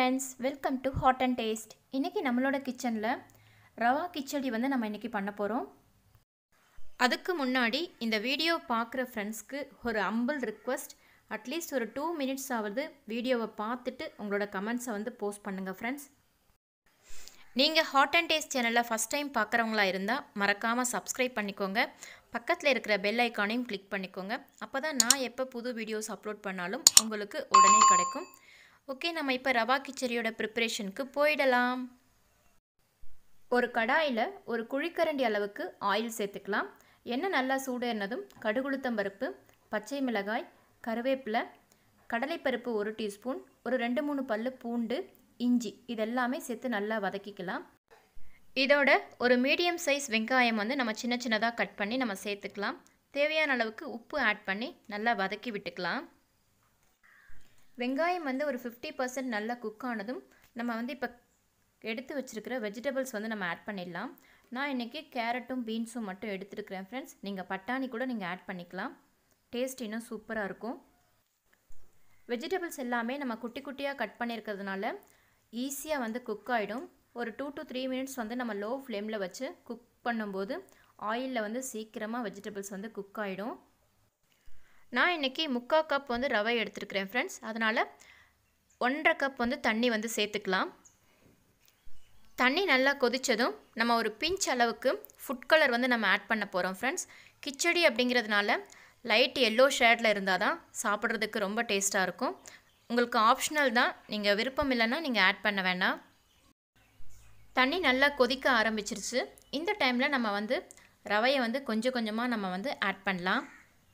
friends welcome to hot and taste இன்றைக்கி நம்மளோட கிச்சனில் ரவா கிச்சடி வந்து நம்ம இன்றைக்கி பண்ண போகிறோம் அதுக்கு முன்னாடி இந்த வீடியோ பார்க்குற ஃப்ரெண்ட்ஸ்க்கு ஒரு அம்பிள் ரிக்வஸ்ட் அட்லீஸ்ட் ஒரு டூ மினிட்ஸ் ஆகுது வீடியோவை பார்த்துட்டு உங்களோட கமெண்ட்ஸை வந்து போஸ்ட் பண்ணுங்கள் ஃப்ரெண்ட்ஸ் நீங்கள் ஹாட் அண்ட் டேஸ்ட் சேனலில் ஃபஸ்ட் டைம் பார்க்குறவங்களா இருந்தால் மறக்காமல் சப்ஸ்கிரைப் பண்ணிக்கோங்க பக்கத்தில் இருக்கிற பெல் ஐக்கானையும் கிளிக் பண்ணிக்கோங்க அப்போ தான் நான் எப்போ புது வீடியோஸ் அப்லோட் பண்ணாலும் உங்களுக்கு உடனே கிடைக்கும் ஓகே நம்ம இப்போ ரவா கிச்சடியோட ப்ரிப்ரேஷனுக்கு போயிடலாம் ஒரு கடாயில் ஒரு குழிக்கரண்டி அளவுக்கு ஆயில் சேர்த்துக்கலாம் எண்ணெய் நல்லா சூடேறினதும் கடுகுளுத்தம்பருப்பு பச்சை மிளகாய் கருவேப்பிலை கடலைப்பருப்பு ஒரு டீஸ்பூன் ஒரு ரெண்டு மூணு பல்லு பூண்டு இஞ்சி இதெல்லாமே சேர்த்து நல்லா வதக்கிக்கலாம் இதோட ஒரு மீடியம் சைஸ் வெங்காயம் வந்து நம்ம சின்ன சின்னதாக கட் பண்ணி நம்ம சேர்த்துக்கலாம் தேவையான அளவுக்கு உப்பு ஆட் பண்ணி நல்லா வதக்கி விட்டுக்கலாம் வெங்காயம் வந்து ஒரு ஃபிஃப்டி பர்சன்ட் நல்லா குக் ஆனதும் நம்ம வந்து இப்போ எடுத்து வச்சுருக்கிற வெஜிடபிள்ஸ் வந்து நம்ம ஆட் பண்ணிடலாம் நான் இன்றைக்கி கேரட்டும் பீன்ஸும் மட்டும் எடுத்துருக்கிறேன் ஃப்ரெண்ட்ஸ் நீங்கள் பட்டாணி கூட நீங்கள் ஆட் பண்ணிக்கலாம் டேஸ்ட் இன்னும் சூப்பராக இருக்கும் வெஜிடபிள்ஸ் எல்லாமே நம்ம குட்டி குட்டியாக கட் பண்ணியிருக்கிறதுனால ஈஸியாக வந்து குக் ஆகிடும் ஒரு டூ டு த்ரீ மினிட்ஸ் வந்து நம்ம லோ ஃப்ளேமில் வச்சு குக் பண்ணும்போது ஆயிலில் வந்து சீக்கிரமாக வெஜிடபிள்ஸ் வந்து குக் ஆகிடும் நான் இன்றைக்கி முக்கால் கப் வந்து ரவை எடுத்துருக்கிறேன் ஃப்ரெண்ட்ஸ் அதனால் ஒன்றரை கப் வந்து தண்ணி வந்து சேர்த்துக்கலாம் தண்ணி நல்லா கொதித்ததும் நம்ம ஒரு பிஞ்ச் அளவுக்கு ஃபுட் கலர் வந்து நம்ம ஆட் பண்ண போகிறோம் ஃப்ரெண்ட்ஸ் கிச்சடி அப்படிங்கிறதுனால லைட் எல்லோ ஷேடில் இருந்தால் தான் சாப்பிட்றதுக்கு ரொம்ப டேஸ்ட்டாக இருக்கும் உங்களுக்கு ஆப்ஷனல் தான் நீங்கள் விருப்பம் இல்லைன்னா நீங்கள் ஆட் பண்ண வேண்டாம் தண்ணி நல்லா கொதிக்க ஆரம்பிச்சிருச்சு இந்த டைமில் நம்ம வந்து ரவையை வந்து கொஞ்சம் கொஞ்சமாக நம்ம வந்து ஆட் பண்ணலாம்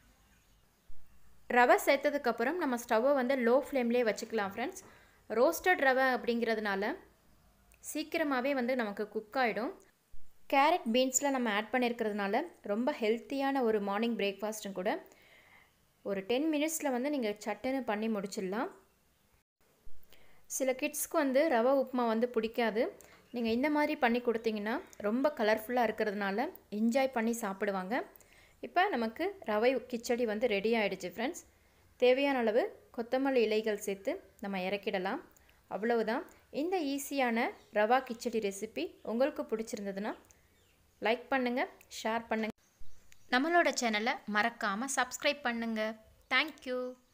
ரவை சேர்த்ததுக்கப்புறம் நம்ம ஸ்டவ்வை வந்து லோ ஃப்ளேம்லேயே வச்சுக்கலாம் ஃப்ரெண்ட்ஸ் ரோஸ்டட் ரவை அப்படிங்கிறதுனால சீக்கிரமாகவே வந்து நமக்கு குக் ஆகிடும் கேரட் பீன்ஸில் நம்ம ஆட் பண்ணியிருக்கிறதுனால ரொம்ப ஹெல்த்தியான ஒரு மார்னிங் பிரேக்ஃபாஸ்ட்டும் கூட ஒரு டென் மினிட்ஸில் வந்து நீங்கள் சட்டுன்னு பண்ணி முடிச்சிடலாம் சில கிட்ஸ்க்கு வந்து ரவை உப்புமா வந்து பிடிக்காது நீங்கள் இந்த மாதிரி பண்ணி கொடுத்தீங்கன்னா ரொம்ப கலர்ஃபுல்லாக இருக்கிறதுனால என்ஜாய் பண்ணி சாப்பிடுவாங்க இப்போ நமக்கு ரவை கிச்சடி வந்து ரெடி ஆகிடுச்சு ஃப்ரெண்ட்ஸ் தேவையான அளவு கொத்தமல்லி இலைகள் சேர்த்து நம்ம இறக்கிடலாம் அவ்வளவுதான் இந்த ஈஸியான ரவா கிச்சடி ரெசிபி உங்களுக்கு பிடிச்சிருந்ததுன்னா லைக் பண்ணுங்கள் ஷேர் பண்ணுங்கள் நம்மளோட சேனலை மறக்காமல் சப்ஸ்கிரைப் பண்ணுங்கள் தேங்க்யூ